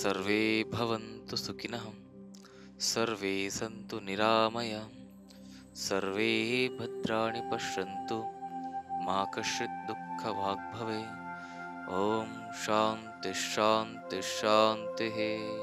सर्वे भवन्तु सुखिनः सर्वे सन्तु निरामया सर्वे भद्राणि पश्यन्तु मा कश्चित् दुःखभाग् भवे ॐ शान्ति ಶಾಂತಿ ಶಾಂತಿಃ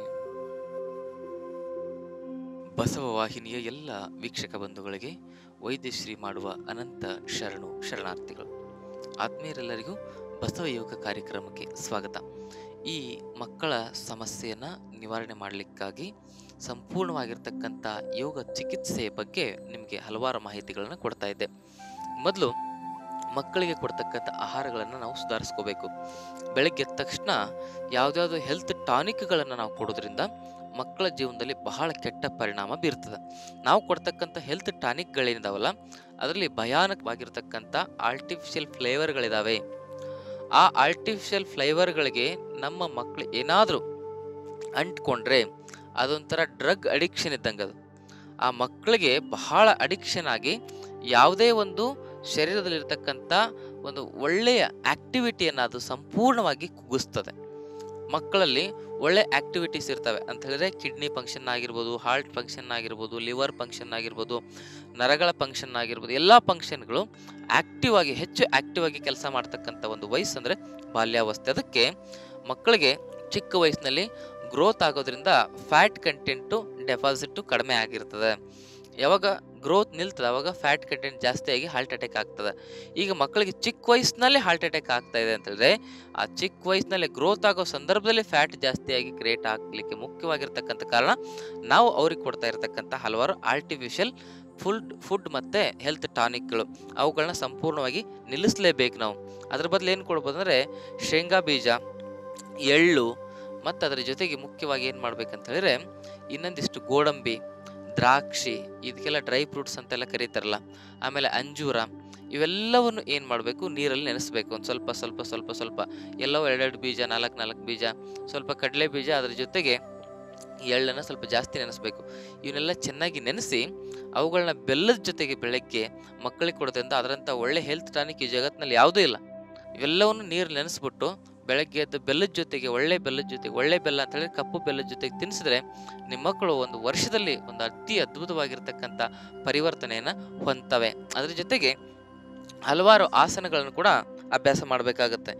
ಬಸವ ವಾಹಿನಿಯ ಎಲ್ಲ ವೀಕ್ಷಕ ಬಂಧುಗಳಿಗೆ ವೈದ್ಯಶ್ರೀ ಮಾಡುವ ಅನಂತ ಶರಣು ಶರಣಾರ್ಥಿಗಳು ಆತ್ಮೀಯರೆಲ್ಲರಿಗೂ ಬಸವ ಯೋಗ ಕಾರ್ಯಕ್ರಮಕ್ಕೆ ಸ್ವಾಗತ ಈ ಮಕ್ಕಳ ಸಮಸ್ಯೆಯನ್ನು ನಿವಾರಣೆ ಮಾಡಲಿಕ್ಕಾಗಿ ಸಂಪೂರ್ಣವಾಗಿರ್ತಕ್ಕಂಥ ಯೋಗ ಚಿಕಿತ್ಸೆಯ ಬಗ್ಗೆ ನಿಮಗೆ ಹಲವಾರು ಮಾಹಿತಿಗಳನ್ನು ಕೊಡ್ತಾ ಇದ್ದೆ ಮೊದಲು ಮಕ್ಕಳಿಗೆ ಕೊಡ್ತಕ್ಕಂಥ ಆಹಾರಗಳನ್ನು ನಾವು ಸುಧಾರಿಸ್ಕೋಬೇಕು ಬೆಳಗ್ಗೆ ಎದ್ದ ತಕ್ಷಣ ಯಾವುದ್ಯಾವುದೋ ಹೆಲ್ತ್ ಟಾನಿಕ್ಗಳನ್ನು ನಾವು ಕೊಡೋದ್ರಿಂದ ಮಕ್ಕಳ ಜೀವನದಲ್ಲಿ ಬಹಳ ಕೆಟ್ಟ ಪರಿಣಾಮ ಬೀರ್ತದೆ ನಾವು ಕೊಡ್ತಕ್ಕಂಥ ಹೆಲ್ತ್ ಟಾನಿಕ್ಗಳೇನಿದಾವಲ್ಲ ಅದರಲ್ಲಿ ಭಯಾನಕವಾಗಿರ್ತಕ್ಕಂಥ ಆರ್ಟಿಫಿಷಿಯಲ್ ಫ್ಲೇವರ್ಗಳಿದಾವೆ ಆ ಆರ್ಟಿಫಿಷಿಯಲ್ ಫ್ಲೇವರ್ಗಳಿಗೆ ನಮ್ಮ ಮಕ್ಕಳು ಏನಾದರೂ ಅಂಟ್ಕೊಂಡ್ರೆ ಅದೊಂಥರ ಡ್ರಗ್ ಅಡಿಕ್ಷನ್ ಇದ್ದಂಗೆ ಅದು ಆ ಮಕ್ಕಳಿಗೆ ಬಹಳ ಅಡಿಕ್ಷನ್ ಆಗಿ ಯಾವುದೇ ಒಂದು ಶರೀರದಲ್ಲಿರ್ತಕ್ಕಂಥ ಒಂದು ಒಳ್ಳೆಯ ಆಕ್ಟಿವಿಟಿಯನ್ನು ಅದು ಸಂಪೂರ್ಣವಾಗಿ ಕುಗ್ಗಿಸ್ತದೆ ಮಕ್ಕಳಲ್ಲಿ ಒಳ್ಳೆ ಆಕ್ಟಿವಿಟೀಸ್ ಇರ್ತವೆ ಅಂತ ಹೇಳಿದ್ರೆ ಕಿಡ್ನಿ ಫಂಕ್ಷನ್ ಆಗಿರ್ಬೋದು ಹಾರ್ಟ್ ಫಂಕ್ಷನ್ ಆಗಿರ್ಬೋದು ಲಿವರ್ ಫಂಕ್ಷನ್ ಆಗಿರ್ಬೋದು ನರಗಳ ಫಂಕ್ಷನ್ ಆಗಿರ್ಬೋದು ಎಲ್ಲ ಫಂಕ್ಷನ್ಗಳು ಆಕ್ಟಿವ್ ಆಗಿ ಹೆಚ್ಚು ಆಕ್ಟಿವ್ ಆಗಿ ಕೆಲಸ ಮಾಡ್ತಕ್ಕಂಥ ಒಂದು ವಯಸ್ಸು ಅಂದರೆ ಬಾಲ್ಯಾವಸ್ಥೆ ಅದಕ್ಕೆ ಮಕ್ಕಳಿಗೆ ಚಿಕ್ಕ ವಯಸ್ಸಿನಲ್ಲಿ ಗ್ರೋತ್ ಆಗೋದ್ರಿಂದ ಫ್ಯಾಟ್ ಕಂಟೆಂಟು ಡೆಪಾಸಿಟ್ಟು ಕಡಿಮೆ ಆಗಿರ್ತದೆ ಯಾವಾಗ ಗ್ರೋತ್ ನಿಲ್ತದೆ ಅವಾಗ ಫ್ಯಾಟ್ ಕಂಟೆಂಟ್ ಜಾಸ್ತಿ ಆಗಿ ಹಾರ್ಟ್ ಅಟ್ಯಾಕ್ ಆಗ್ತದೆ ಈಗ ಮಕ್ಕಳಿಗೆ ಚಿಕ್ಕ ವಯಸ್ಸಿನಲ್ಲಿ ಹಾರ್ಟ್ ಅಟ್ಯಾಕ್ ಆಗ್ತಾ ಇದೆ ಅಂತ ಹೇಳಿದ್ರೆ ಆ ಚಿಕ್ಕ ವಯಸ್ಸಿನಲ್ಲಿ ಗ್ರೋತ್ ಆಗೋ ಸಂದರ್ಭದಲ್ಲಿ ಫ್ಯಾಟ್ ಜಾಸ್ತಿಯಾಗಿ ಕ್ರಿಯೇಟ್ ಆಗಲಿಕ್ಕೆ ಮುಖ್ಯವಾಗಿರ್ತಕ್ಕಂಥ ಕಾರಣ ನಾವು ಅವ್ರಿಗೆ ಕೊಡ್ತಾ ಇರತಕ್ಕಂಥ ಹಲವಾರು ಆರ್ಟಿಫಿಷಿಯಲ್ ಫುಡ್ ಫುಡ್ ಮತ್ತು ಹೆಲ್ತ್ ಟಾನಿಕ್ಗಳು ಅವುಗಳನ್ನ ಸಂಪೂರ್ಣವಾಗಿ ನಿಲ್ಲಿಸಲೇಬೇಕು ನಾವು ಅದ್ರ ಬದಲು ಏನು ಕೊಡ್ಬೋದು ಅಂದರೆ ಶೇಂಗಾ ಬೀಜ ಎಳ್ಳು ಮತ್ತು ಅದರ ಜೊತೆಗೆ ಮುಖ್ಯವಾಗಿ ಏನು ಮಾಡ್ಬೇಕಂತ ಹೇಳಿದ್ರೆ ಇನ್ನೊಂದಿಷ್ಟು ಗೋಡಂಬಿ ದ್ರಾಕ್ಷಿ ಇದಕ್ಕೆಲ್ಲ ಡ್ರೈ ಫ್ರೂಟ್ಸ್ ಅಂತೆಲ್ಲ ಕರೀತಾರಲ್ಲ ಆಮೇಲೆ ಅಂಜೂರ ಇವೆಲ್ಲವನ್ನು ಏನು ಮಾಡಬೇಕು ನೀರಲ್ಲಿ ನೆನೆಸ್ಬೇಕು ಒಂದು ಸ್ವಲ್ಪ ಸ್ವಲ್ಪ ಸ್ವಲ್ಪ ಸ್ವಲ್ಪ ಎಲ್ಲವೂ ಎರಡೆರಡು ಬೀಜ ನಾಲ್ಕು ನಾಲ್ಕು ಬೀಜ ಸ್ವಲ್ಪ ಕಡಲೆ ಬೀಜ ಅದರ ಜೊತೆಗೆ ಎಳ್ಳನ್ನು ಸ್ವಲ್ಪ ಜಾಸ್ತಿ ನೆನೆಸ್ಬೇಕು ಇವನ್ನೆಲ್ಲ ಚೆನ್ನಾಗಿ ನೆನೆಸಿ ಅವುಗಳನ್ನ ಬೆಲ್ಲದ ಜೊತೆಗೆ ಬೆಳಗ್ಗೆ ಮಕ್ಕಳಿಗೆ ಕೊಡೋದ್ರಿಂದ ಅದರಂಥ ಒಳ್ಳೆ ಹೆಲ್ತ್ ಟಾನಿಕ್ ಈ ಜಗತ್ತಿನಲ್ಲಿ ಯಾವುದೂ ಇಲ್ಲ ಇವೆಲ್ಲವನ್ನು ನೀರು ನೆನೆಸ್ಬಿಟ್ಟು ಬೆಳಗ್ಗೆ ಎದ್ದು ಬೆಲ್ಲದ ಜೊತೆಗೆ ಒಳ್ಳೆ ಬೆಲ್ಲದ ಜೊತೆಗೆ ಒಳ್ಳೆ ಬೆಲ್ಲ ಅಂತ ಹೇಳಿದ್ರೆ ಕಪ್ಪು ಬೆಲ್ಲದ ಜೊತೆಗೆ ತಿನ್ನಿಸಿದ್ರೆ ನಿಮ್ಮ ಮಕ್ಕಳು ಒಂದು ವರ್ಷದಲ್ಲಿ ಒಂದು ಅತಿ ಅದ್ಭುತವಾಗಿರ್ತಕ್ಕಂಥ ಪರಿವರ್ತನೆಯನ್ನು ಹೊಂದ್ತವೆ ಅದ್ರ ಜೊತೆಗೆ ಹಲವಾರು ಆಸನಗಳನ್ನು ಕೂಡ ಅಭ್ಯಾಸ ಮಾಡಬೇಕಾಗತ್ತೆ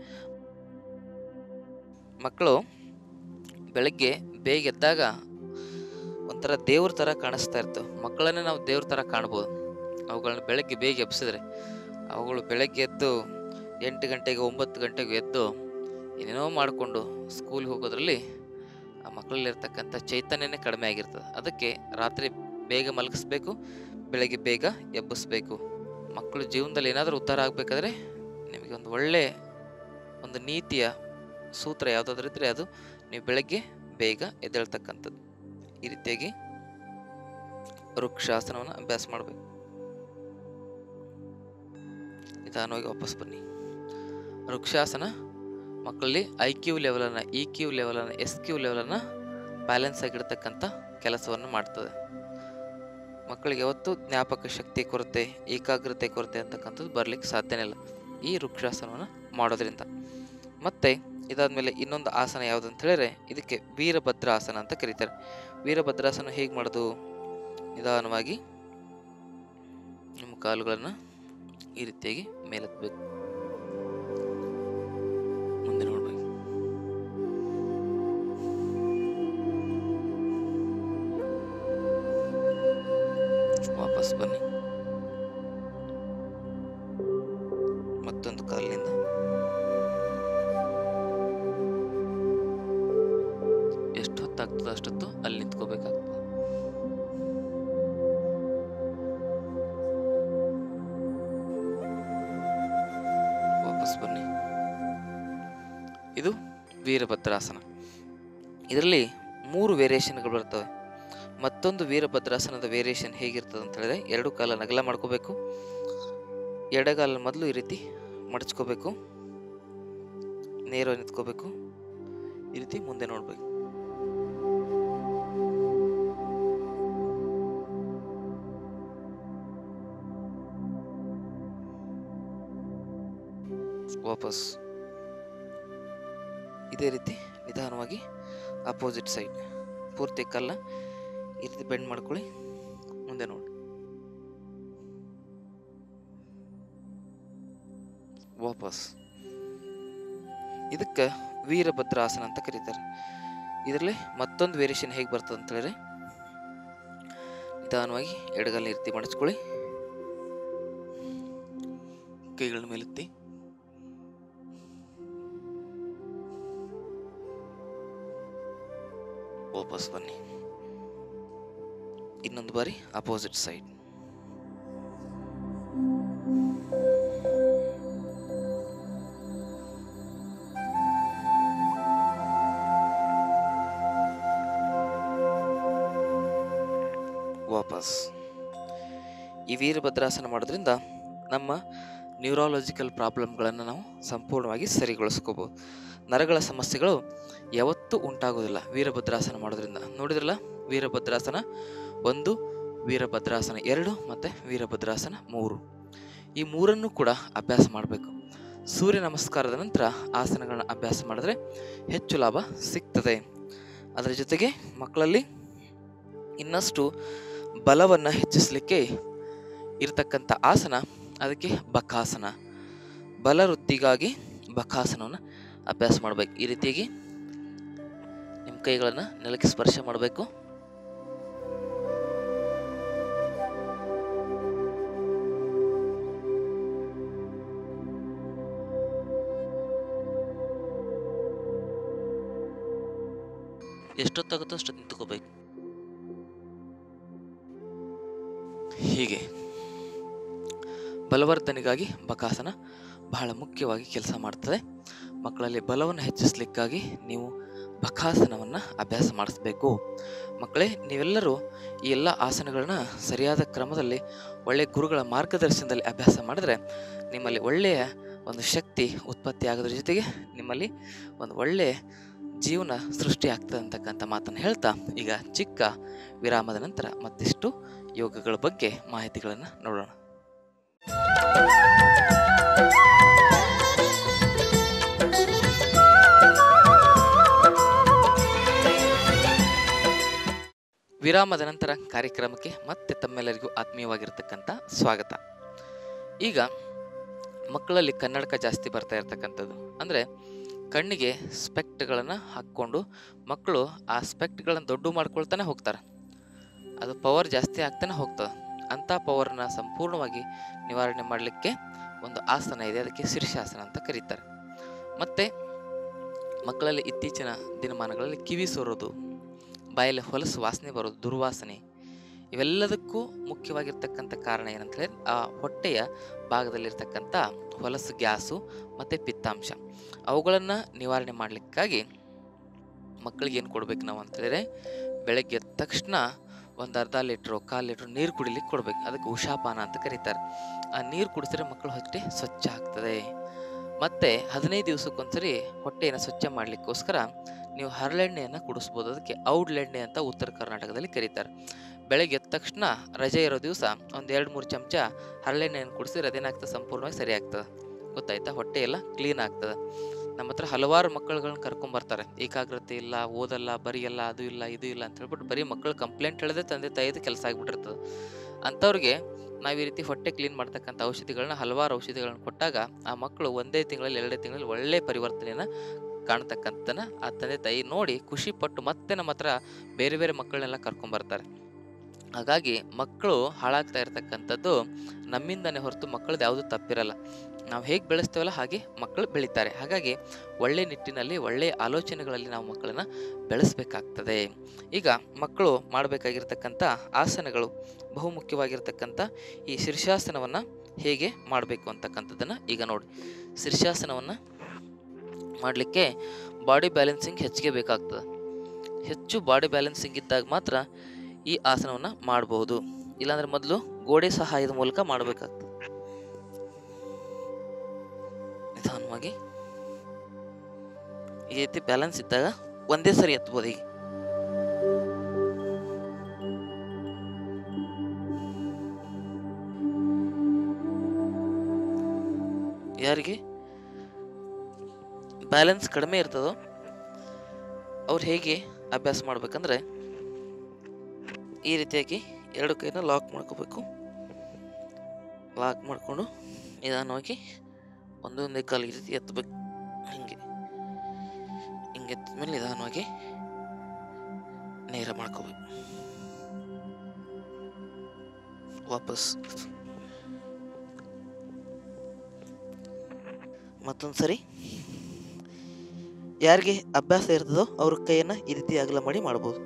ಮಕ್ಕಳು ಬೆಳಗ್ಗೆ ಬೇಗ ಎದ್ದಾಗ ಒಂಥರ ದೇವ್ರ ಥರ ಕಾಣಿಸ್ತಾ ಇರ್ತವೆ ಮಕ್ಕಳನ್ನೇ ನಾವು ದೇವ್ರ ಥರ ಕಾಣ್ಬೋದು ಅವುಗಳನ್ನ ಬೆಳಗ್ಗೆ ಬೇಗ ಎಬ್ಸಿದ್ರೆ ಅವುಗಳು ಬೆಳಗ್ಗೆ ಎದ್ದು ಎಂಟು ಗಂಟೆಗೆ ಒಂಬತ್ತು ಗಂಟೆಗೆ ಎದ್ದು ಏನೇನೋ ಮಾಡಿಕೊಂಡು ಸ್ಕೂಲ್ಗೆ ಹೋಗೋದ್ರಲ್ಲಿ ಆ ಮಕ್ಕಳಲ್ಲಿರ್ತಕ್ಕಂಥ ಚೈತನ್ಯನೇ ಕಡಿಮೆ ಆಗಿರ್ತದೆ ಅದಕ್ಕೆ ರಾತ್ರಿ ಬೇಗ ಮಲಗಿಸ್ಬೇಕು ಬೆಳಗ್ಗೆ ಬೇಗ ಎಬ್ಬಿಸ್ಬೇಕು ಮಕ್ಕಳು ಜೀವನದಲ್ಲಿ ಏನಾದರೂ ಉದ್ಧಾರ ಆಗಬೇಕಾದ್ರೆ ನಿಮಗೆ ಒಂದು ಒಳ್ಳೆ ಒಂದು ನೀತಿಯ ಸೂತ್ರ ಯಾವುದಾದ್ರೂ ಇದ್ದರೆ ಅದು ನೀವು ಬೆಳಗ್ಗೆ ಬೇಗ ಎದ್ದೇಳ್ತಕ್ಕಂಥದ್ದು ಈ ರೀತಿಯಾಗಿ ವೃಕ್ಷಾಸನವನ್ನು ಅಭ್ಯಾಸ ಮಾಡಬೇಕು ನಿಧಾನವಾಗಿ ವಾಪಸ್ ಬನ್ನಿ ವೃಕ್ಷಾಸನ ಮಕ್ಕಳಲ್ಲಿ ಐ ಕ್ಯೂ ಲೆವೆಲನ್ನು ಇ ಕ್ಯೂ ಲೆವೆಲನ್ನು ಎಸ್ ಕ್ಯೂ ಲೆವೆಲನ್ನು ಬ್ಯಾಲೆನ್ಸ್ ಆಗಿರ್ತಕ್ಕಂಥ ಕೆಲಸವನ್ನು ಮಾಡ್ತದೆ ಮಕ್ಕಳಿಗೆ ಯಾವತ್ತೂ ಜ್ಞಾಪಕ ಶಕ್ತಿ ಕೊರತೆ ಏಕಾಗ್ರತೆ ಕೊರತೆ ಅಂತಕ್ಕಂಥದ್ದು ಬರಲಿಕ್ಕೆ ಸಾಧ್ಯನೇ ಇಲ್ಲ ಈ ವೃಕ್ಷಾಸನವನ್ನು ಮಾಡೋದ್ರಿಂದ ಮತ್ತು ಇದಾದಮೇಲೆ ಇನ್ನೊಂದು ಆಸನ ಯಾವುದು ಅಂತ ಹೇಳಿದ್ರೆ ಇದಕ್ಕೆ ವೀರಭದ್ರಾಸನ ಅಂತ ಕರೀತಾರೆ ವೀರಭದ್ರಾಸನ ಹೇಗೆ ಮಾಡೋದು ನಿಧಾನವಾಗಿ ನಿಮ್ಮ ಕಾಲುಗಳನ್ನು ಈ ರೀತಿಯಾಗಿ ಮೇಲೆತ್ತಬೇಕು ಮುಂದೆ ನೋಡ್ಬೇಕು ವಾಪಸ್ ಬನ್ನಿ ಮತ್ತೊಂದು ಕಾಲಿನಿಂದ ಎಷ್ಟು ಹೊತ್ತಾಗ್ತದೆ ಅಷ್ಟೊತ್ತು ಅಲ್ಲಿ ನಿಂತ್ಕೋಬೇಕಾಗ್ತದೆ ವಾಪಸ್ ಬನ್ನಿ ಇದು ವೀರಭದ್ರಾಸನ ಇದರಲ್ಲಿ ಮೂರು ವೇರಿಯೇಷನ್ಗಳು ಬರ್ತವೆ ಮತ್ತೊಂದು ವೀರಭದ್ರಾಸನದ ವೇರಿಯೇಷನ್ ಹೇಗಿರ್ತದೆ ಅಂತ ಹೇಳಿದ್ರೆ ಎರಡು ಕಾಲ ನಗಲ ಮಾಡ್ಕೋಬೇಕು ಎಡಗಾಲ ಮೊದಲು ಈ ರೀತಿ ಮಡಚ್ಕೋಬೇಕು ನೇರವಾಗಿ ನಿಂತ್ಕೋಬೇಕು ಈ ರೀತಿ ಮುಂದೆ ನೋಡ್ಬೇಕು ವಾಪಸ್ ಇದೇ ರೀತಿ ನಿಧಾನವಾಗಿ ಅಪೋಸಿಟ್ ಸೈಡ್ ಪೂರ್ತಿ ಕಲ್ಲ ಈ ರೀತಿ ಬೆಂಡ್ ಮಾಡ್ಕೊಳ್ಳಿ ಮುಂದೆ ನೋಡಿ ವಾಪಸ್ ಇದಕ್ಕೆ ವೀರಭದ್ರಾಸನ ಅಂತ ಕರೀತಾರೆ ಇದರಲ್ಲಿ ಮತ್ತೊಂದು ವೇರಿಯೇಷನ್ ಹೇಗೆ ಬರ್ತದೆ ಅಂತ ಹೇಳಿದ್ರೆ ನಿಧಾನವಾಗಿ ಎಡಗಲ್ ಈ ರೀತಿ ಮಡಚ್ಕೊಳ್ಳಿ ಕೈಗಳ ಮೇಲೆತ್ತಿ ವಾಪಸ್ ಬನ್ನಿ ಇನ್ನೊಂದು ಬಾರಿ ಅಪೋಸಿಟ್ ಸೈಡ್ ವಾಪಸ್ ಈ ವೀರಭದ್ರಾಸನ ಮಾಡೋದ್ರಿಂದ ನಮ್ಮ ನ್ಯೂರಾಲಜಿಕಲ್ ಪ್ರಾಬ್ಲಮ್ಗಳನ್ನು ನಾವು ಸಂಪೂರ್ಣವಾಗಿ ಸರಿಗೊಳಿಸ್ಕೋಬೋದು ನರಗಳ ಸಮಸ್ಯೆಗಳು ಯಾವತ್ತೂ ಉಂಟಾಗೋದಿಲ್ಲ ವೀರಭದ್ರಾಸನ ಮಾಡೋದ್ರಿಂದ ನೋಡಿದ್ರಲ್ಲ ವೀರಭದ್ರಾಸನ ಒಂದು ವೀರಭದ್ರಾಸನ ಎರಡು ಮತ್ತು ವೀರಭದ್ರಾಸನ ಮೂರು ಈ ಮೂರನ್ನು ಕೂಡ ಅಭ್ಯಾಸ ಮಾಡಬೇಕು ಸೂರ್ಯ ನಮಸ್ಕಾರದ ನಂತರ ಆಸನಗಳನ್ನ ಅಭ್ಯಾಸ ಮಾಡಿದ್ರೆ ಹೆಚ್ಚು ಲಾಭ ಸಿಗ್ತದೆ ಅದರ ಜೊತೆಗೆ ಮಕ್ಕಳಲ್ಲಿ ಇನ್ನಷ್ಟು ಬಲವನ್ನು ಹೆಚ್ಚಿಸಲಿಕ್ಕೆ ಇರತಕ್ಕಂಥ ಆಸನ ಅದಕ್ಕೆ ಬಕಾಸನ ಬಲ ವೃದ್ಧಿಗಾಗಿ ಬಕಾಸನವನ್ನು ಅಭ್ಯಾಸ ಮಾಡಬೇಕು ಈ ರೀತಿಯಾಗಿ ನಿಮ್ಮ ಕೈಗಳನ್ನು ನೆಲಕ್ಕೆ ಸ್ಪರ್ಶ ಮಾಡಬೇಕು ಎಷ್ಟೊತ್ತಾಗುತ್ತೋ ಅಷ್ಟು ನಿಂತ್ಕೋಬೇಕು ಹೀಗೆ ಬಲವರ್ಧನೆಗಾಗಿ ಬಕಾಸನ ಬಹಳ ಮುಖ್ಯವಾಗಿ ಕೆಲಸ ಮಾಡ್ತದೆ ಮಕ್ಕಳಲ್ಲಿ ಬಲವನ್ನು ಹೆಚ್ಚಿಸಲಿಕ್ಕಾಗಿ ನೀವು ಬಕಾಸನವನ್ನು ಅಭ್ಯಾಸ ಮಾಡಿಸ್ಬೇಕು ಮಕ್ಕಳೇ ನೀವೆಲ್ಲರೂ ಈ ಎಲ್ಲ ಆಸನಗಳನ್ನ ಸರಿಯಾದ ಕ್ರಮದಲ್ಲಿ ಒಳ್ಳೆಯ ಗುರುಗಳ ಮಾರ್ಗದರ್ಶನದಲ್ಲಿ ಅಭ್ಯಾಸ ಮಾಡಿದ್ರೆ ನಿಮ್ಮಲ್ಲಿ ಒಳ್ಳೆಯ ಒಂದು ಶಕ್ತಿ ಉತ್ಪತ್ತಿ ಆಗೋದ್ರ ಜೊತೆಗೆ ನಿಮ್ಮಲ್ಲಿ ಒಂದು ಒಳ್ಳೆಯ ಜೀವನ ಸೃಷ್ಟಿ ಆಗ್ತದೆ ಅಂತಕ್ಕಂಥ ಮಾತನ್ನು ಹೇಳ್ತಾ ಈಗ ಚಿಕ್ಕ ವಿರಾಮದ ನಂತರ ಮತ್ತಿಷ್ಟು ಯೋಗಗಳ ಬಗ್ಗೆ ಮಾಹಿತಿಗಳನ್ನು ನೋಡೋಣ ವಿರಾಮದ ನಂತರ ಕಾರ್ಯಕ್ರಮಕ್ಕೆ ಮತ್ತೆ ತಮ್ಮೆಲ್ಲರಿಗೂ ಆತ್ಮೀಯವಾಗಿರ್ತಕ್ಕಂಥ ಸ್ವಾಗತ ಈಗ ಮಕ್ಕಳಲ್ಲಿ ಕನ್ನಡಕ ಜಾಸ್ತಿ ಬರ್ತಾ ಇರ್ತಕ್ಕಂಥದ್ದು ಅಂದರೆ ಕಣ್ಣಿಗೆ ಸ್ಪೆಕ್ಟ್ಗಳನ್ನು ಹಾಕ್ಕೊಂಡು ಮಕ್ಕಳು ಆ ಸ್ಪೆಕ್ಟ್ಗಳನ್ನು ದೊಡ್ಡ ಮಾಡ್ಕೊಳ್ತಾನೆ ಹೋಗ್ತಾರೆ ಅದು ಪವರ್ ಜಾಸ್ತಿ ಆಗ್ತಾನೆ ಹೋಗ್ತದೆ ಅಂಥ ಪವರ್ನ ಸಂಪೂರ್ಣವಾಗಿ ನಿವಾರಣೆ ಮಾಡಲಿಕ್ಕೆ ಒಂದು ಆಸನ ಇದೆ ಅದಕ್ಕೆ ಶೀರ್ಷಾಸನ ಅಂತ ಕರೀತಾರೆ ಮತ್ತು ಮಕ್ಕಳಲ್ಲಿ ಇತ್ತೀಚಿನ ದಿನಮಾನಗಳಲ್ಲಿ ಕಿವಿ ಸೋರೋದು ಬಾಯಲ್ಲಿ ಹೊಲಸು ವಾಸನೆ ಬರೋದು ದುರ್ವಾಸನೆ ಇವೆಲ್ಲದಕ್ಕೂ ಮುಖ್ಯವಾಗಿರ್ತಕ್ಕಂಥ ಕಾರಣ ಏನಂತ ಹೇಳಿದ್ರೆ ಆ ಹೊಟ್ಟೆಯ ಭಾಗದಲ್ಲಿರ್ತಕ್ಕಂಥ ಹೊಲಸು ಗ್ಯಾಸು ಮತ್ತು ಪಿತ್ತಾಂಶ ಅವುಗಳನ್ನು ನಿವಾರಣೆ ಮಾಡಲಿಕ್ಕಾಗಿ ಮಕ್ಕಳಿಗೆ ಏನು ಕೊಡ್ಬೇಕು ನಾವು ಅಂತ ಹೇಳಿದ್ರೆ ಬೆಳಗ್ಗೆ ಎದ್ದ ತಕ್ಷಣ ಒಂದು ಅರ್ಧ ಲೀಟ್ರು ಕಾಲು ಲೀಟ್ರ್ ನೀರು ಕುಡಿಲಿಕ್ಕೆ ಕೊಡ್ಬೇಕು ಅದಕ್ಕೆ ಉಷಾಪಾನ ಅಂತ ಕರೀತಾರೆ ಆ ನೀರು ಕುಡಿಸಿದ್ರೆ ಮಕ್ಕಳ ಹೊಟ್ಟೆ ಸ್ವಚ್ಛ ಆಗ್ತದೆ ಮತ್ತು ಹದಿನೈದು ದಿವಸಕ್ಕೊಂದ್ಸರಿ ಹೊಟ್ಟೆಯನ್ನು ಸ್ವಚ್ಛ ಮಾಡಲಿಕ್ಕೋಸ್ಕರ ನೀವು ಹರಳೆಣ್ಣೆಯನ್ನು ಕುಡಿಸ್ಬೋದು ಅದಕ್ಕೆ ಔಡ್ಲೆಣ್ಣೆ ಅಂತ ಉತ್ತರ ಕರ್ನಾಟಕದಲ್ಲಿ ಕರೀತಾರೆ ಬೆಳಗ್ಗೆ ಎದ್ದ ತಕ್ಷಣ ರಜೆ ಇರೋ ದಿವಸ ಒಂದು ಎರಡು ಮೂರು ಚಮಚ ಹರಳೆಣ್ಣೆಯನ್ನು ಕುಡಿಸಿದ್ರೆ ಅದೇನಾಗ್ತದೆ ಸಂಪೂರ್ಣವಾಗಿ ಸರಿ ಆಗ್ತದೆ ಗೊತ್ತಾಯ್ತಾ ಹೊಟ್ಟೆ ಎಲ್ಲ ಕ್ಲೀನ್ ಆಗ್ತದೆ ನಮ್ಮ ಹತ್ರ ಹಲವಾರು ಮಕ್ಕಳುಗಳನ್ನ ಕರ್ಕೊಂಬರ್ತಾರೆ ಏಕಾಗ್ರತೆ ಇಲ್ಲ ಓದಲ್ಲ ಬರೆಯಲ್ಲ ಅದು ಇಲ್ಲ ಇದು ಇಲ್ಲ ಅಂತ ಹೇಳ್ಬಿಟ್ಟು ಬರೀ ಮಕ್ಕಳು ಕಂಪ್ಲೇಂಟ್ ಹೇಳಿದ್ರೆ ತಂದೆ ತಾಯಿದು ಕೆಲಸ ಆಗಿಬಿಟ್ಟಿರ್ತದೆ ಅಂಥವ್ರಿಗೆ ನಾವು ಈ ರೀತಿ ಹೊಟ್ಟೆ ಕ್ಲೀನ್ ಮಾಡ್ತಕ್ಕಂಥ ಔಷಧಿಗಳನ್ನ ಹಲವಾರು ಔಷಧಿಗಳನ್ನ ಕೊಟ್ಟಾಗ ಆ ಮಕ್ಕಳು ಒಂದೇ ತಿಂಗಳಲ್ಲಿ ಎರಡೇ ತಿಂಗಳಲ್ಲಿ ಒಳ್ಳೆ ಪರಿವರ್ತನೆಯನ್ನು ಕಾಣ್ತಕ್ಕಂಥನ ಆ ತಂದೆ ತಾಯಿ ನೋಡಿ ಖುಷಿ ಪಟ್ಟು ಮತ್ತೆ ನಮ್ಮ ಹತ್ರ ಬೇರೆ ಬೇರೆ ಮಕ್ಕಳನ್ನೆಲ್ಲ ಕರ್ಕೊಂಬರ್ತಾರೆ ಹಾಗಾಗಿ ಮಕ್ಕಳು ಹಾಳಾಗ್ತಾ ಇರ್ತಕ್ಕಂಥದ್ದು ನಮ್ಮಿಂದನೇ ಹೊರತು ಮಕ್ಕಳದ್ದು ಯಾವುದೂ ತಪ್ಪಿರಲ್ಲ ನಾವು ಹೇಗೆ ಬೆಳೆಸ್ತೇವಲ್ಲ ಹಾಗೆ ಮಕ್ಕಳು ಬೆಳೀತಾರೆ ಹಾಗಾಗಿ ಒಳ್ಳೆ ನಿಟ್ಟಿನಲ್ಲಿ ಒಳ್ಳೆಯ ಆಲೋಚನೆಗಳಲ್ಲಿ ನಾವು ಮಕ್ಕಳನ್ನು ಬೆಳೆಸಬೇಕಾಗ್ತದೆ ಈಗ ಮಕ್ಕಳು ಮಾಡಬೇಕಾಗಿರ್ತಕ್ಕಂಥ ಆಸನಗಳು ಬಹುಮುಖ್ಯವಾಗಿರ್ತಕ್ಕಂಥ ಈ ಶೀರ್ಷಾಸನವನ್ನು ಹೇಗೆ ಮಾಡಬೇಕು ಅಂತಕ್ಕಂಥದ್ದನ್ನು ಈಗ ನೋಡಿ ಶೀರ್ಷಾಸನವನ್ನು ಮಾಡಲಿಕ್ಕೆ ಬಾಡಿ ಬ್ಯಾಲೆನ್ಸಿಂಗ್ ಹೆಚ್ಚಿಗೆ ಬೇಕಾಗ್ತದೆ ಹೆಚ್ಚು ಬಾಡಿ ಬ್ಯಾಲೆನ್ಸಿಂಗ್ ಇದ್ದಾಗ ಮಾತ್ರ ಈ ಆಸನವನ್ನು ಮಾಡಬಹುದು ಇಲ್ಲಾಂದ್ರೆ ಮೊದಲು ಗೋಡೆ ಸಹಾಯದ ಮೂಲಕ ಮಾಡಬೇಕಾಗ್ತದೆ ನಿಧಾನವಾಗಿ ಈ ರೀತಿ ಬ್ಯಾಲೆನ್ಸ್ ಇದ್ದಾಗ ಒಂದೇ ಸರಿ ಎತ್ಬೋದು ಈಗ ಯಾರಿಗೆ ಬ್ಯಾಲೆನ್ಸ್ ಕಡಿಮೆ ಇರ್ತದೋ ಅವ್ರು ಹೇಗೆ ಅಭ್ಯಾಸ ಮಾಡಬೇಕಂದ್ರೆ ಈ ರೀತಿಯಾಗಿ ಎರಡು ಕೈನ ಲಾಕ್ ಮಾಡ್ಕೋಬೇಕು ಲಾಕ್ ಮಾಡಿಕೊಂಡು ನಿಧಾನವಾಗಿ ಒಂದೊಂದೇ ಕಾಲು ಈ ರೀತಿ ಎತ್ತಬೇಕು ಹಿಂಗೆ ಹಿಂಗೆ ಎತ್ತಿದ ಮೇಲೆ ನಿಧಾನವಾಗಿ ನೇರ ಮಾಡ್ಕೋಬೇಕು ವಾಪಸ್ ಮತ್ತೊಂದು ಸರಿ ಯಾರಿಗೆ ಅಭ್ಯಾಸ ಇರ್ತದೋ ಅವ್ರ ಕೈಯನ್ನು ಈ ರೀತಿ ಅಗಲ ಮಾಡಿ ಮಾಡ್ಬೋದು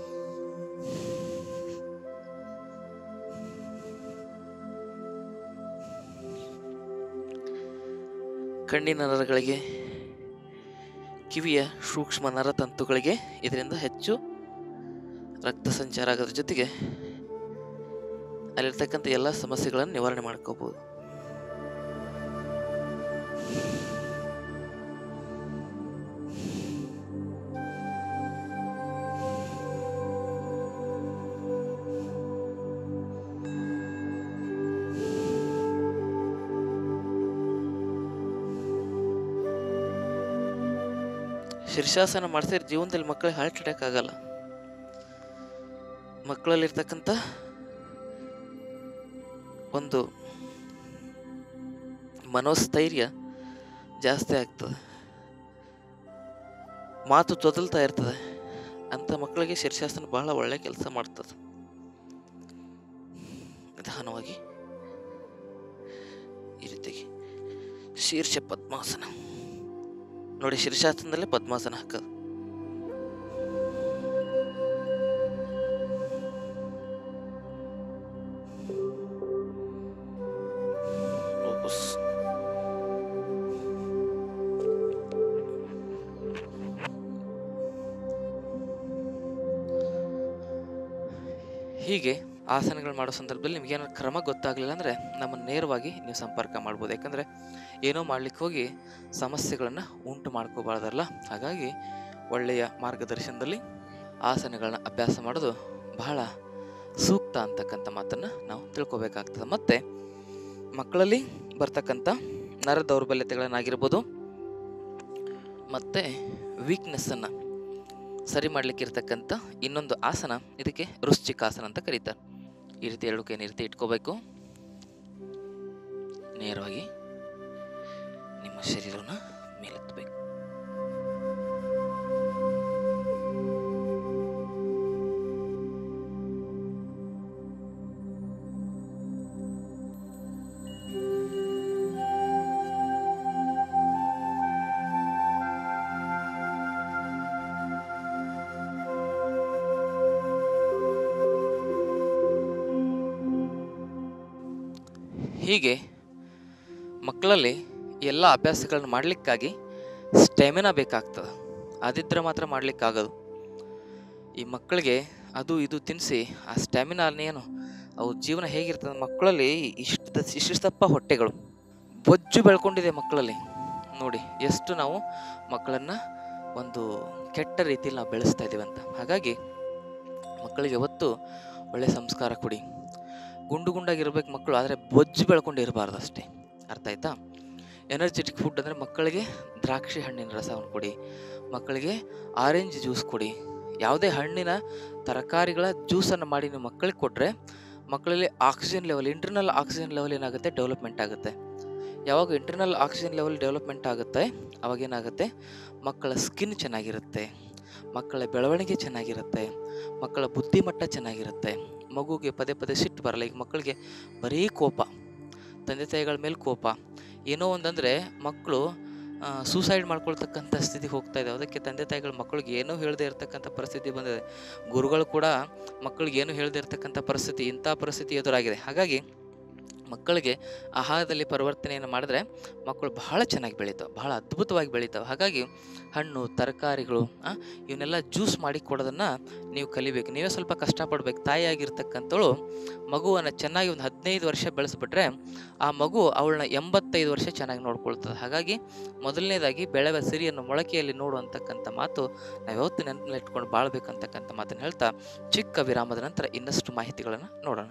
ಕಣ್ಣಿನ ನರಗಳಿಗೆ ಕಿವಿಯ ಸೂಕ್ಷ್ಮ ನರತಂತುಗಳಿಗೆ ಇದರಿಂದ ಹೆಚ್ಚು ರಕ್ತ ಸಂಚಾರ ಆಗೋದ್ರ ಜೊತೆಗೆ ಅಲ್ಲಿರ್ತಕ್ಕಂಥ ಎಲ್ಲ ಸಮಸ್ಯೆಗಳನ್ನು ನಿವಾರಣೆ ಮಾಡ್ಕೋಬಹುದು ಶೀರ್ಷಾಸನ ಮಾಡಿಸಿದ್ರೆ ಜೀವನದಲ್ಲಿ ಮಕ್ಕಳಿಗೆ ಹಾರ್ಟ್ ಅಟ್ಯಾಕ್ ಆಗಲ್ಲ ಮಕ್ಕಳಲ್ಲಿರ್ತಕ್ಕಂಥ ಒಂದು ಮನೋಸ್ಥೈರ್ಯ ಜಾಸ್ತಿ ಆಗ್ತದೆ ಮಾತು ತೊದಲ್ತಾ ಇರ್ತದೆ ಅಂಥ ಮಕ್ಕಳಿಗೆ ಶೀರ್ಷಾಸನ ಬಹಳ ಒಳ್ಳೆ ಕೆಲಸ ಮಾಡ್ತದೆ ನಿಧಾನವಾಗಿ ಈ ರೀತಿಯಾಗಿ ಶೀರ್ಷ ಪದ್ಮಾಸನ ನೋಡಿ ಶೀರ್ಷಾಸನದಲ್ಲೇ ಪದ್ಮಾಸನ ಹಾಕೋದು ವಾಪಸ್ ಹೀಗೆ ಆಸನಗಳು ಮಾಡೋ ಸಂದರ್ಭದಲ್ಲಿ ನಿಮ್ಗೆ ಏನಾದ್ರು ಕ್ರಮ ಗೊತ್ತಾಗಲಿಲ್ಲ ಅಂದರೆ ನಮ್ಮನ್ನು ನೇರವಾಗಿ ನೀವು ಸಂಪರ್ಕ ಮಾಡ್ಬೋದು ಯಾಕಂದರೆ ಏನೋ ಮಾಡ್ಲಿಕ್ಕೆ ಹೋಗಿ ಸಮಸ್ಯೆಗಳನ್ನು ಉಂಟು ಮಾಡ್ಕೋಬಾರ್ದಲ್ಲ ಹಾಗಾಗಿ ಒಳ್ಳೆಯ ಮಾರ್ಗದರ್ಶನದಲ್ಲಿ ಆಸನಗಳನ್ನ ಅಭ್ಯಾಸ ಮಾಡೋದು ಬಹಳ ಸೂಕ್ತ ಅಂತಕ್ಕಂಥ ಮಾತನ್ನು ನಾವು ತಿಳ್ಕೊಬೇಕಾಗ್ತದೆ ಮತ್ತು ಮಕ್ಕಳಲ್ಲಿ ಬರ್ತಕ್ಕಂಥ ನರ ದೌರ್ಬಲ್ಯತೆಗಳನ್ನಾಗಿರ್ಬೋದು ಮತ್ತು ವೀಕ್ನೆಸ್ಸನ್ನು ಸರಿ ಮಾಡಲಿಕ್ಕೆ ಇರ್ತಕ್ಕಂಥ ಇನ್ನೊಂದು ಆಸನ ಇದಕ್ಕೆ ವೃಶ್ಚಿಕಾಸನ ಅಂತ ಕರೀತಾರೆ ಈ ರೀತಿ ಎರಡು ಕೈನ ಈ ರೀತಿ ಇಟ್ಕೋಬೇಕು ನೇರವಾಗಿ ನಿಮ್ಮ ಶರೀರವನ್ನು ಮೇಲೆತ್ತಬೇಕು ಹೀಗೆ ಮಕ್ಕಳಲ್ಲಿ ಎಲ್ಲ ಅಭ್ಯಾಸಗಳನ್ನ ಮಾಡಲಿಕ್ಕಾಗಿ ಸ್ಟೆಮಿನಾ ಬೇಕಾಗ್ತದೆ ಅದಿದ್ರೆ ಮಾತ್ರ ಮಾಡಲಿಕ್ಕಾಗೋದು ಈ ಮಕ್ಕಳಿಗೆ ಅದು ಇದು ತಿನ್ನಿಸಿ ಆ ಸ್ಟ್ಯಾಮಿನಾನೇನು ಅವು ಜೀವನ ಹೇಗಿರ್ತದೆ ಮಕ್ಕಳಲ್ಲಿ ಇಷ್ಟ ಇಷ್ಟಿಷ್ಟಪ್ಪ ಹೊಟ್ಟೆಗಳು ಬೊಜ್ಜು ಬೆಳ್ಕೊಂಡಿದೆ ಮಕ್ಕಳಲ್ಲಿ ನೋಡಿ ಎಷ್ಟು ನಾವು ಮಕ್ಕಳನ್ನು ಒಂದು ಕೆಟ್ಟ ರೀತಿಯಲ್ಲಿ ನಾವು ಬೆಳೆಸ್ತಾ ಇದ್ದೀವಿ ಅಂತ ಹಾಗಾಗಿ ಮಕ್ಕಳಿಗೆ ಯಾವತ್ತು ಒಳ್ಳೆಯ ಸಂಸ್ಕಾರ ಕೊಡಿ ಗುಂಡು ಗುಂಡಾಗಿರ್ಬೇಕು ಮಕ್ಕಳು ಆದರೆ ಬೊಜ್ಜು ಬೆಳ್ಕೊಂಡು ಇರಬಾರ್ದು ಅಷ್ಟೇ ಅರ್ಥ ಆಯ್ತಾ ಎನರ್ಜೆಟಿಕ್ ಫುಡ್ ಅಂದರೆ ಮಕ್ಕಳಿಗೆ ದ್ರಾಕ್ಷಿ ಹಣ್ಣಿನ ರಸವನ್ನು ಕೊಡಿ ಮಕ್ಕಳಿಗೆ ಆರೆಂಜ್ ಜ್ಯೂಸ್ ಕೊಡಿ ಯಾವುದೇ ಹಣ್ಣಿನ ತರಕಾರಿಗಳ ಜ್ಯೂಸನ್ನು ಮಾಡಿ ನೀವು ಮಕ್ಕಳಿಗೆ ಕೊಟ್ಟರೆ ಮಕ್ಕಳಲ್ಲಿ oxygen level internal oxygen level ಏನಾಗುತ್ತೆ ಡೆವಲಪ್ಮೆಂಟ್ ಆಗುತ್ತೆ ಯಾವಾಗ ಇಂಟರ್ನಲ್ ಆಕ್ಸಿಜನ್ ಲೆವೆಲ್ ಡೆವಲಪ್ಮೆಂಟ್ ಆಗುತ್ತೆ ಅವಾಗ ಏನಾಗುತ್ತೆ ಮಕ್ಕಳ ಸ್ಕಿನ್ ಚೆನ್ನಾಗಿರುತ್ತೆ ಮಕ್ಕಳ ಬೆಳವಣಿಗೆ ಚೆನ್ನಾಗಿರುತ್ತೆ ಮಕ್ಕಳ ಬುದ್ಧಿಮಟ್ಟ ಚೆನ್ನಾಗಿರುತ್ತೆ ಮಗುಗೆ ಪದೇ ಪದೇ ಸಿಟ್ಟು ಬರಲ್ಲ ಈಗ ಮಕ್ಕಳಿಗೆ ಬರೀ ಕೋಪ ತಂದೆ ತಾಯಿಗಳ ಮೇಲೆ ಕೋಪ ಏನೋ ಒಂದಂದರೆ ಮಕ್ಕಳು ಸೂಸೈಡ್ ಮಾಡ್ಕೊಳ್ತಕ್ಕಂಥ ಸ್ಥಿತಿಗೆ ಹೋಗ್ತಾ ಇದೆ ಅದಕ್ಕೆ ತಂದೆ ತಾಯಿಗಳು ಮಕ್ಕಳಿಗೆ ಏನೂ ಹೇಳದೇ ಇರತಕ್ಕಂಥ ಪರಿಸ್ಥಿತಿ ಬಂದಿದೆ ಗುರುಗಳು ಕೂಡ ಮಕ್ಕಳಿಗೆ ಏನು ಹೇಳದೇ ಇರತಕ್ಕಂಥ ಪರಿಸ್ಥಿತಿ ಇಂಥ ಪರಿಸ್ಥಿತಿ ಎದುರಾಗಿದೆ ಹಾಗಾಗಿ ಮಕ್ಕಳಿಗೆ ಆಹಾರದಲ್ಲಿ ಪರಿವರ್ತನೆಯನ್ನು ಮಾಡಿದ್ರೆ ಮಕ್ಕಳು ಬಹಳ ಚೆನ್ನಾಗಿ ಬೆಳೀತಾವೆ ಬಹಳ ಅದ್ಭುತವಾಗಿ ಬೆಳೀತಾವೆ ಹಾಗಾಗಿ ಹಣ್ಣು ತರಕಾರಿಗಳು ಆ, ಇವನ್ನೆಲ್ಲ ಜ್ಯೂಸ್ ಮಾಡಿ ಕೊಡೋದನ್ನು ನೀವು ಕಲಿಬೇಕು ನೀವೇ ಸ್ವಲ್ಪ ಕಷ್ಟಪಡ್ಬೇಕು ತಾಯಿಯಾಗಿರ್ತಕ್ಕಂಥವಳು ಮಗುವನ್ನು ಚೆನ್ನಾಗಿ ಒಂದು ಹದಿನೈದು ವರ್ಷ ಬೆಳೆಸ್ಬಿಟ್ರೆ ಆ ಮಗು ಅವಳನ್ನ ಎಂಬತ್ತೈದು ವರ್ಷ ಚೆನ್ನಾಗಿ ನೋಡ್ಕೊಳ್ತದೆ ಹಾಗಾಗಿ ಮೊದಲನೇದಾಗಿ ಬೆಳೆವ ಸಿರಿಯನ್ನು ಮೊಳಕೆಯಲ್ಲಿ ನೋಡು ಅಂತಕ್ಕಂಥ ಮಾತು ನಾವು ಯಾವತ್ತು ನೆನಪಿನಲ್ಲಿ ಇಟ್ಕೊಂಡು ಬಾಳ್ಬೇಕಂತಕ್ಕಂಥ ಮಾತನ್ನು ಹೇಳ್ತಾ ಚಿಕ್ಕ ವಿರಾಮದ ನಂತರ ಇನ್ನಷ್ಟು ಮಾಹಿತಿಗಳನ್ನು ನೋಡೋಣ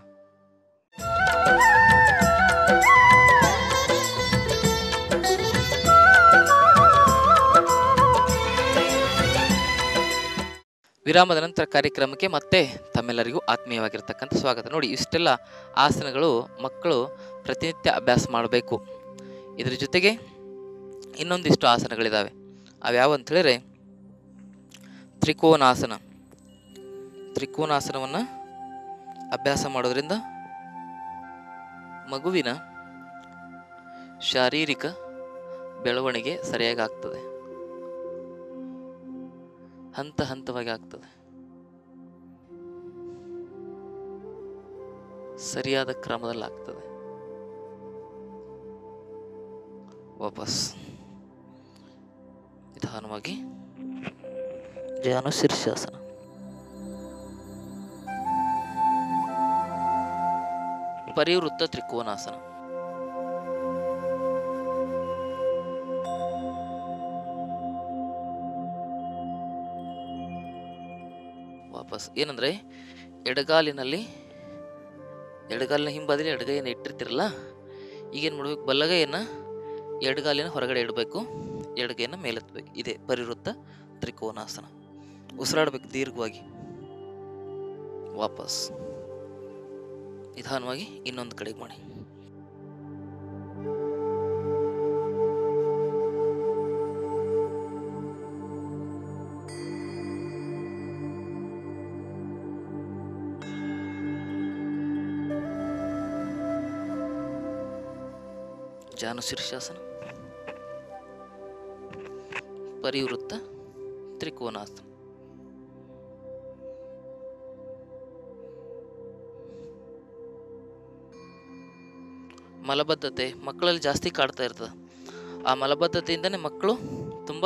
ವಿರಾಮದ ನಂತರ ಕಾರ್ಯಕ್ರಮಕ್ಕೆ ಮತ್ತೆ ತಮ್ಮೆಲ್ಲರಿಗೂ ಆತ್ಮೀಯವಾಗಿರ್ತಕ್ಕಂಥ ಸ್ವಾಗತ ನೋಡಿ ಇಷ್ಟೆಲ್ಲ ಆಸನಗಳು ಮಕ್ಕಳು ಪ್ರತಿನಿತ್ಯ ಅಭ್ಯಾಸ ಮಾಡಬೇಕು ಇದರ ಜೊತೆಗೆ ಇನ್ನೊಂದಿಷ್ಟು ಆಸನಗಳಿದ್ದಾವೆ ಅವ್ಯಾವ ಅಂತ ಹೇಳಿದ್ರೆ ತ್ರಿಕೋನಾಸನ ತ್ರಿಕೋನಾಸನವನ್ನು ಅಭ್ಯಾಸ ಮಾಡೋದ್ರಿಂದ ಮಗುವಿನ ಶಾರೀರಿಕ ಬೆಳವಣಿಗೆ ಸರಿಯಾಗಿ ಆಗ್ತದೆ ಹಂತ ಹಂತವಾಗಿ ಆಗ್ತದೆ ಸರಿಯಾದ ಕ್ರಮದಲ್ಲಿ ಆಗ್ತದೆ ವಾಪಸ್ ನಿಧಾನವಾಗಿ ಜಾನು ಶೀರ್ಷಾಸನ ಪರಿವೃತ್ತ ತ್ರಿಕೋನಾಸನ ವಾಪಸ್ ಏನಂದ್ರೆ ಎಡಗಾಲಿನಲ್ಲಿ ಎಡಗಾಲಿನ ಹಿಂಬದಿಲಿ ಎಡಗೈಯನ್ನು ಇಟ್ಟಿರ್ತಿರಲ್ಲ ಈಗೇನು ಮಾಡ್ಬೇಕು ಬಲಗೈಯನ್ನು ಎಡಗಾಲಿನ ಹೊರಗಡೆ ಇಡಬೇಕು ಎಡಗೈಯನ್ನು ಮೇಲೆತ್ತಬೇಕು ಇದೆ ಪರಿವೃತ್ತ ತ್ರಿಕೋನಾಸನ ಉಸಿರಾಡಬೇಕು ದೀರ್ಘವಾಗಿ ವಾಪಸ್ ನಿಧಾನವಾಗಿ ಇನ್ನೊಂದು ಕಡೆಗೆ ಮಾಡಿ ಜಾನು ಶೀರ್ಷಾಸನ ಪರಿವೃತ್ತ ತ್ರಿಕೋನಾಸನ ಮಲಬದ್ಧತೆ ಮಕ್ಕಳಲ್ಲಿ ಜಾಸ್ತಿ ಕಾಡ್ತಾ ಇರ್ತದೆ ಆ ಮಲಬದ್ಧತೆಯಿಂದನೇ ಮಕ್ಕಳು ತುಂಬ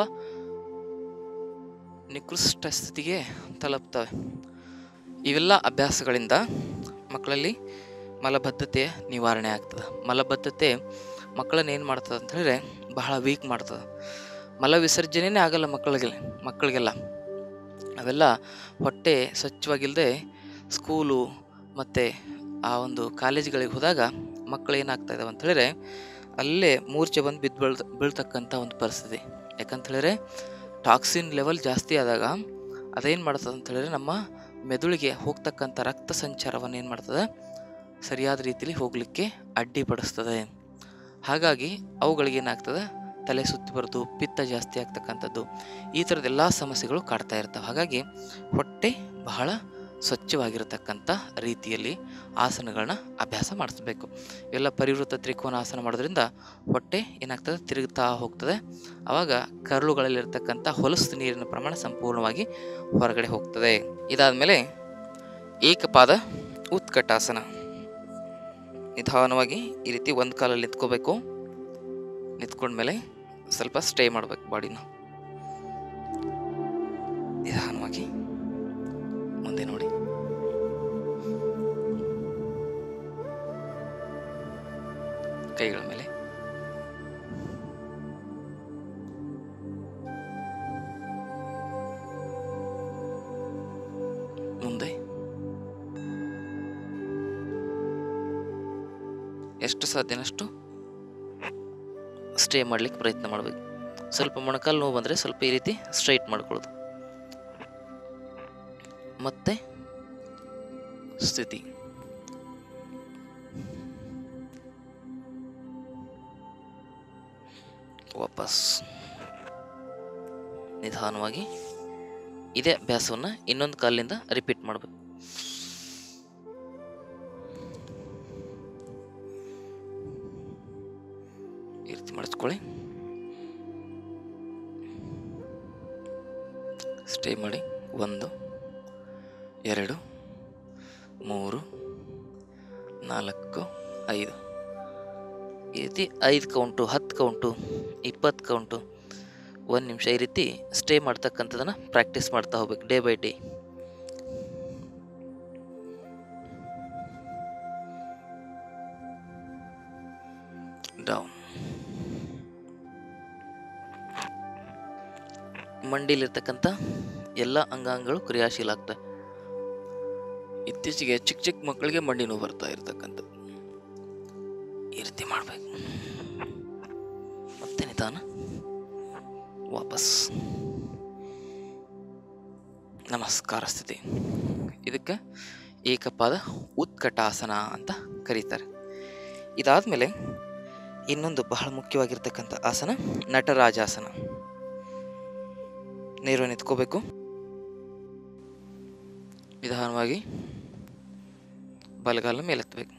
ನಿಕೃಷ್ಟ ಸ್ಥಿತಿಗೆ ತಲುಪ್ತವೆ ಇವೆಲ್ಲ ಅಭ್ಯಾಸಗಳಿಂದ ಮಕ್ಕಳಲ್ಲಿ ಮಲಬದ್ಧತೆಯ ನಿವಾರಣೆ ಆಗ್ತದೆ ಮಲಬದ್ಧತೆ ಮಕ್ಕಳನ್ನ ಏನು ಮಾಡ್ತದೆ ಅಂತ ಹೇಳಿದ್ರೆ ಬಹಳ ವೀಕ್ ಮಾಡ್ತದೆ ಮಲ ವಿಸರ್ಜನೆಯೇ ಆಗಲ್ಲ ಮಕ್ಕಳಿಗೆ ಮಕ್ಕಳಿಗೆಲ್ಲ ಅವೆಲ್ಲ ಹೊಟ್ಟೆ ಸ್ವಚ್ಛವಾಗಿಲ್ಲದೆ ಸ್ಕೂಲು ಮತ್ತು ಆ ಒಂದು ಕಾಲೇಜುಗಳಿಗೆ ಹೋದಾಗ ಮಕ್ಕಳು ಏನಾಗ್ತಾ ಇದಾವೆ ಅಂತ ಹೇಳಿದ್ರೆ ಅಲ್ಲೇ ಮೂರ್ಛೆ ಬಂದು ಬಿದ್ದು ಬೀಳ್ ಬೀಳ್ತಕ್ಕಂಥ ಒಂದು ಪರಿಸ್ಥಿತಿ ಯಾಕಂತ ಹೇಳಿದ್ರೆ ಟಾಕ್ಸಿನ್ ಲೆವೆಲ್ ಜಾಸ್ತಿ ಆದಾಗ ಅದೇನು ಮಾಡ್ತದೆ ಅಂತ ಹೇಳಿದ್ರೆ ನಮ್ಮ ಮೆದುಳಿಗೆ ಹೋಗ್ತಕ್ಕಂಥ ರಕ್ತ ಸಂಚಾರವನ್ನು ಏನು ಮಾಡ್ತದೆ ಸರಿಯಾದ ರೀತಿಯಲ್ಲಿ ಹೋಗಲಿಕ್ಕೆ ಅಡ್ಡಿಪಡಿಸ್ತದೆ ಹಾಗಾಗಿ ಅವುಗಳಿಗೆ ಏನಾಗ್ತದೆ ತಲೆ ಸುತ್ತಿ ಬರೋದು ಪಿತ್ತ ಜಾಸ್ತಿ ಆಗ್ತಕ್ಕಂಥದ್ದು ಈ ಥರದ ಎಲ್ಲ ಸಮಸ್ಯೆಗಳು ಕಾಡ್ತಾ ಇರ್ತವೆ ಹಾಗಾಗಿ ಹೊಟ್ಟೆ ಬಹಳ ಸ್ವಚ್ಛವಾಗಿರತಕ್ಕಂಥ ರೀತಿಯಲ್ಲಿ ಆಸನಗಳನ್ನ ಅಭ್ಯಾಸ ಮಾಡಿಸ್ಬೇಕು ಇವೆಲ್ಲ ಪರಿವೃತ್ತ ತ್ರಿಕೋನಾಸನ ಮಾಡೋದ್ರಿಂದ ಹೊಟ್ಟೆ ಏನಾಗ್ತದೆ ತಿರುಗ್ತಾ ಹೋಗ್ತದೆ ಆವಾಗ ಕರುಳುಗಳಲ್ಲಿರ್ತಕ್ಕಂಥ ಹೊಲಸು ನೀರಿನ ಪ್ರಮಾಣ ಸಂಪೂರ್ಣವಾಗಿ ಹೊರಗಡೆ ಹೋಗ್ತದೆ ಇದಾದಮೇಲೆ ಏಕಪಾದ ಉತ್ಕಟಾಸನ ನಿಧಾನವಾಗಿ ಈ ರೀತಿ ಒಂದು ಕಾಲಲ್ಲಿ ನಿಂತ್ಕೋಬೇಕು ನಿಂತ್ಕೊಂಡ್ಮೇಲೆ ಸ್ವಲ್ಪ ಸ್ಟೇ ಮಾಡ್ಬೇಕು ಬಾಡಿನ ನಿಧಾನವಾಗಿ ಮುಂದೆ ನೋಡಿ ಕೈಗಳ ಮೇಲೆ ಮುಂದೆ ಎಷ್ಟು ಸಾಧ್ಯನಷ್ಟು ಸ್ಟೇ ಮಾಡ್ಲಿಕ್ಕೆ ಪ್ರಯತ್ನ ಮಾಡಬೇಕು ಸ್ವಲ್ಪ ಮೊಣಕಾಲು ನೋವು ಬಂದರೆ ಸ್ವಲ್ಪ ಈ ರೀತಿ ಸ್ಟ್ರೈಟ್ ಮಾಡ್ಕೊಳ್ಳೋದು ಮತ್ತೆ ಸ್ಥಿತಿ ವಾಪಸ್ ನಿಧಾನವಾಗಿ ಇದೇ ಅಭ್ಯಾಸವನ್ನು ಇನ್ನೊಂದು ಕಾಲಿನಿಂದ ರಿಪೀಟ್ ಮಾಡಬೇಕು ಈ ರೀತಿ ಮಾಡಿಸ್ಕೊಳ್ಳಿ ಸ್ಟೇ ಮಾಡಿ ಒಂದು ಎರಡು ಮೂರು ನಾಲ್ಕು ಐದು ಈ ರೀತಿ ಐದು ಕೌಂಟು ಹತ್ತು ಕೌಂಟು ಇಪ್ಪತ್ತು ಕೌಂಟು ಒಂದು ನಿಮಿಷ ಈ ರೀತಿ ಸ್ಟೇ ಮಾಡ್ತಕ್ಕಂಥದ್ದನ್ನು ಪ್ರಾಕ್ಟೀಸ್ ಮಾಡ್ತಾ ಹೋಗ್ಬೇಕು ಡೇ ಬೈ ಡೇ ಡೌನ್ ಮಂಡಿಲಿರ್ತಕ್ಕಂಥ ಎಲ್ಲ ಅಂಗಾಂಗಗಳು ಕ್ರಿಯಾಶೀಲ ಆಗ್ತವೆ ಇತ್ತೀಚೆಗೆ ಚಿಕ್ಕ ಚಿಕ್ಕ ಮಕ್ಕಳಿಗೆ ಮಂಡಿ ನೋವು ಬರ್ತಾ ಇರ್ತಕ್ಕಂಥದ್ದು ಈ ರೀತಿ ಮಾಡಬೇಕು ಮತ್ತೆ ನಿಧಾನ ವಾಪಸ್ ನಮಸ್ಕಾರ ಸ್ಥಿತಿ ಇದಕ್ಕೆ ಏಕಪಾದ ಉತ್ಕಟಾಸನ ಅಂತ ಕರೀತಾರೆ ಇದಾದಮೇಲೆ ಇನ್ನೊಂದು ಬಹಳ ಮುಖ್ಯವಾಗಿರ್ತಕ್ಕಂಥ ಆಸನ ನಟರಾಜಾಸನ ನೇರ ನಿಂತ್ಕೋಬೇಕು ನಿಧಾನವಾಗಿ ಬಲಗಾಲ ಮೇಲೆತ್ತಬೇಕು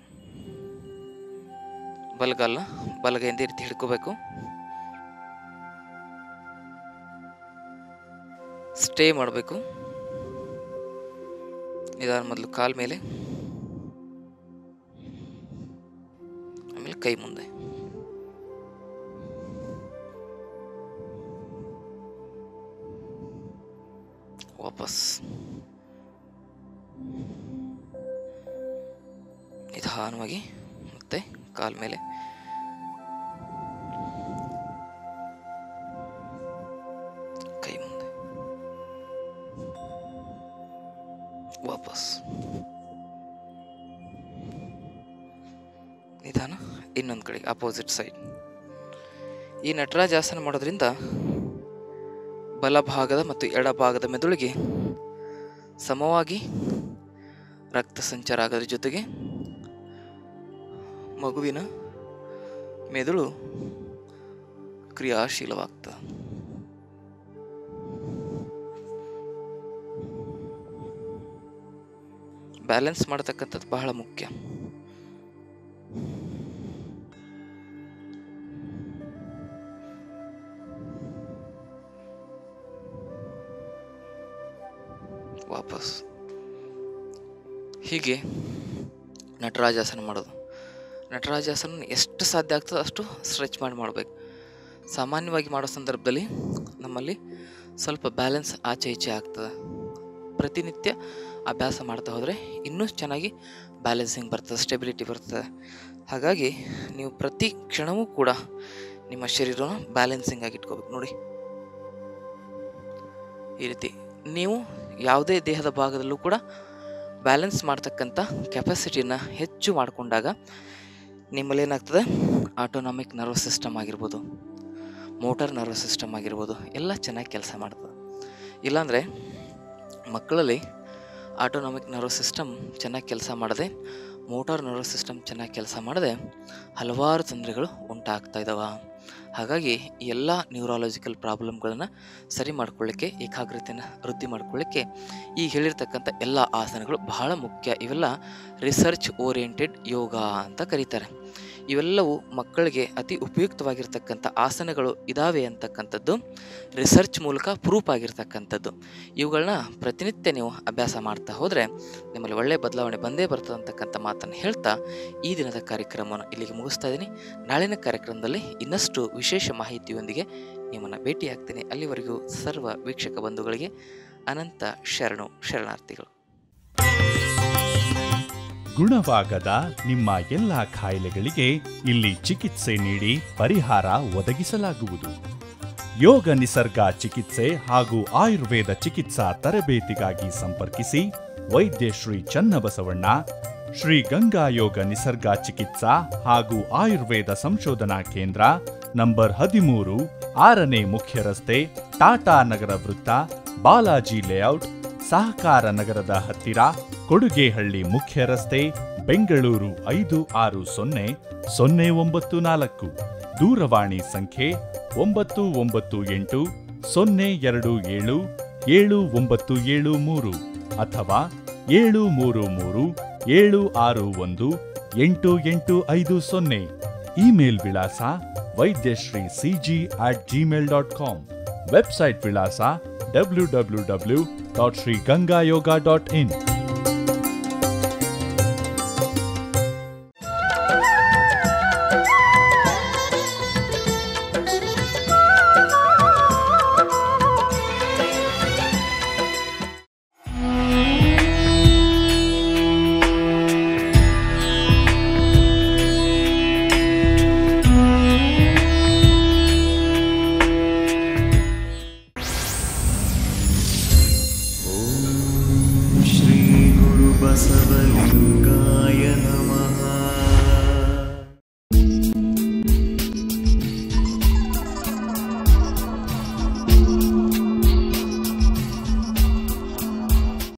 ಬಲಗಾಲ ಬಲಗೈಯಿಂದ ಈ ರೀತಿ ಹಿಡ್ಕೋಬೇಕು ಸ್ಟೇ ಮಾಡಬೇಕು ನಿಧಾನ ಮೊದಲು ಕಾಲ್ ಮೇಲೆ ಆಮೇಲೆ ಕೈ ಮುಂದೆ ವಾಪಸ್ ನಿಧಾನವಾಗಿ ಮತ್ತೆ ಕಾಲ್ ಮೇಲೆ ಕೈ ಮುಂದೆ ವಾಪಸ್ ನಿಧಾನ ಇನ್ನೊಂದು ಕಡೆ ಅಪೋಸಿಟ್ ಸೈಡ್ ಈ ನಟರಾಜಾಸನ ಮಾಡೋದ್ರಿಂದ ಬಲಭಾಗದ ಮತ್ತು ಎಡಭಾಗದ ಮೆದುಳಿಗೆ ಸಮವಾಗಿ ರಕ್ತ ಸಂಚಾರ ಆಗೋದ್ರ ಜೊತೆಗೆ ಮಗುವಿನ ಮೆದುಳು ಕ್ರಿಯಾಶೀಲವಾಗ್ತದೆ ಬ್ಯಾಲೆನ್ಸ್ ಮಾಡತಕ್ಕಂಥದ್ದು ಬಹಳ ಮುಖ್ಯ ವಾಪಸ್ ಹೀಗೆ ನಟರಾಜಾಸನ ಮಾಡೋದು ನಟರಾಜಾಸನ ಎಷ್ಟು ಸಾಧ್ಯ ಆಗ್ತದೋ ಅಷ್ಟು ಸ್ಟ್ರೆಚ್ ಮಾಡಿ ಮಾಡಬೇಕು ಸಾಮಾನ್ಯವಾಗಿ ಮಾಡೋ ಸಂದರ್ಭದಲ್ಲಿ ನಮ್ಮಲ್ಲಿ ಸ್ವಲ್ಪ ಬ್ಯಾಲೆನ್ಸ್ ಆಚೆ ಈಚೆ ಆಗ್ತದೆ ಪ್ರತಿನಿತ್ಯ ಅಭ್ಯಾಸ ಮಾಡ್ತಾ ಹೋದರೆ ಇನ್ನೂ ಚೆನ್ನಾಗಿ ಬ್ಯಾಲೆನ್ಸಿಂಗ್ ಬರ್ತದೆ ಸ್ಟೆಬಿಲಿಟಿ ಬರ್ತದೆ ಹಾಗಾಗಿ ನೀವು ಪ್ರತಿ ಕ್ಷಣವೂ ಕೂಡ ನಿಮ್ಮ ಶರೀರನ ಬ್ಯಾಲೆನ್ಸಿಂಗ್ ಆಗಿ ಇಟ್ಕೋಬೇಕು ನೋಡಿ ಈ ರೀತಿ ನೀವು ಯಾವುದೇ ದೇಹದ ಭಾಗದಲ್ಲೂ ಕೂಡ ಬ್ಯಾಲೆನ್ಸ್ ಮಾಡ್ತಕ್ಕಂಥ ಕೆಪಾಸಿಟಿನ ಹೆಚ್ಚು ಮಾಡಿಕೊಂಡಾಗ ನಿಮ್ಮಲ್ಲಿ ಏನಾಗ್ತದೆ ಆಟೋನಾಮಿಕ್ ನರ್ವಸ್ ಸಿಸ್ಟಮ್ ಆಗಿರ್ಬೋದು ಮೋಟಾರ್ ನರ್ವಸ್ ಸಿಸ್ಟಮ್ ಆಗಿರ್ಬೋದು ಎಲ್ಲ ಚೆನ್ನಾಗಿ ಕೆಲಸ ಮಾಡ್ತದೆ ಇಲ್ಲಾಂದರೆ ಮಕ್ಕಳಲ್ಲಿ ಆಟೋನಾಮಿಕ್ ನರ್ವಸ್ ಸಿಸ್ಟಮ್ ಚೆನ್ನಾಗಿ ಕೆಲಸ ಮಾಡದೆ ಮೋಟಾರ್ ನರ್ವಸ್ ಸಿಸ್ಟಮ್ ಚೆನ್ನಾಗಿ ಕೆಲಸ ಮಾಡದೆ ಹಲವಾರು ತೊಂದರೆಗಳು ಉಂಟಾಗ್ತಾ ಇದ್ದಾವೆ ಹಾಗಾಗಿ ಈ ಎಲ್ಲ ನ್ಯೂರಾಲಜಿಕಲ್ ಪ್ರಾಬ್ಲಮ್ಗಳನ್ನು ಸರಿ ಮಾಡ್ಕೊಳ್ಳಿಕ್ಕೆ ಏಕಾಗ್ರತೆಯನ್ನು ವೃದ್ಧಿ ಮಾಡ್ಕೊಳ್ಳಿಕ್ಕೆ ಈ ಹೇಳಿರ್ತಕ್ಕಂಥ ಎಲ್ಲ ಆಸನಗಳು ಬಹಳ ಮುಖ್ಯ ಇವೆಲ್ಲ ರಿಸರ್ಚ್ ಓರಿಯೆಂಟೆಡ್ ಯೋಗ ಅಂತ ಕರೀತಾರೆ ಇವೆಲ್ಲವೂ ಮಕ್ಕಳಿಗೆ ಅತಿ ಉಪಯುಕ್ತವಾಗಿರ್ತಕ್ಕಂಥ ಆಸನಗಳು ಇದ್ದಾವೆ ಅಂತಕ್ಕಂಥದ್ದು ರಿಸರ್ಚ್ ಮೂಲಕ ಪ್ರೂಫ್ ಆಗಿರ್ತಕ್ಕಂಥದ್ದು ಇವುಗಳನ್ನ ಪ್ರತಿನಿತ್ಯ ನೀವು ಅಭ್ಯಾಸ ಮಾಡ್ತಾ ಹೋದರೆ ನಿಮ್ಮಲ್ಲಿ ಒಳ್ಳೆಯ ಬದಲಾವಣೆ ಬಂದೇ ಬರ್ತದೆ ಅಂತಕ್ಕಂಥ ಮಾತನ್ನು ಹೇಳ್ತಾ ಈ ದಿನದ ಕಾರ್ಯಕ್ರಮವನ್ನು ಇಲ್ಲಿಗೆ ಮುಗಿಸ್ತಾ ಇದ್ದೀನಿ ನಾಳಿನ ಕಾರ್ಯಕ್ರಮದಲ್ಲಿ ಇನ್ನಷ್ಟು ವಿಶೇಷ ಮಾಹಿತಿಯೊಂದಿಗೆ ನಿಮ್ಮನ್ನು ಭೇಟಿಯಾಗ್ತೀನಿ ಅಲ್ಲಿವರೆಗೂ ಸರ್ವ ವೀಕ್ಷಕ ಬಂಧುಗಳಿಗೆ ಅನಂತ ಶರಣು ಶರಣಾರ್ಥಿಗಳು ಗುಣವಾಗದ ನಿಮ್ಮ ಎಲ್ಲ ಕಾಯಿಲೆಗಳಿಗೆ ಇಲ್ಲಿ ಚಿಕಿತ್ಸೆ ನೀಡಿ ಪರಿಹಾರ ಒದಗಿಸಲಾಗುವುದು ಯೋಗ ನಿಸರ್ಗ ಚಿಕಿತ್ಸೆ ಹಾಗೂ ಆಯುರ್ವೇದ ಚಿಕಿತ್ಸಾ ತರಬೇತಿಗಾಗಿ ಸಂಪರ್ಕಿಸಿ ವೈದ್ಯ ಶ್ರೀ ಚನ್ನಬಸವಣ್ಣ ಶ್ರೀ ಗಂಗಾ ಯೋಗ ನಿಸರ್ಗ ಚಿಕಿತ್ಸಾ ಹಾಗೂ ಆಯುರ್ವೇದ ಸಂಶೋಧನಾ ಕೇಂದ್ರ ನಂಬರ್ ಹದಿಮೂರು ಆರನೇ ಮುಖ್ಯ ರಸ್ತೆ ಟಾಟಾ ನಗರ ವೃತ್ತ ಬಾಲಾಜಿ ಲೇಔಟ್ ಸಹಕಾರ ನಗರದ ಹತ್ತಿರ ಕೊಡುಗೆಹಳ್ಳಿ ಮುಖ್ಯ ರಸ್ತೆ ಬೆಂಗಳೂರು ಐದು ಆರು ಸೊನ್ನೆ ಸೊನ್ನೆ ಒಂಬತ್ತು ನಾಲ್ಕು ದೂರವಾಣಿ ಸಂಖ್ಯೆ ಒಂಬತ್ತು ಒಂಬತ್ತು ಎಂಟು ಸೊನ್ನೆ ಎರಡು ಏಳು ಏಳು ಒಂಬತ್ತು ಏಳು ಮೂರು ಅಥವಾ ಏಳು ಮೂರು ಮೂರು ಏಳು ಆರು ಒಂದು ಎಂಟು ಎಂಟು ಐದು ಸೊನ್ನೆ ಇಮೇಲ್ ವಿಳಾಸ Vaidyashree C G at Gmail dot com website ವಿಳಾಸ W W W dot Shri Ganga yoga dot in श्रीगुरुबसवलिङ्ग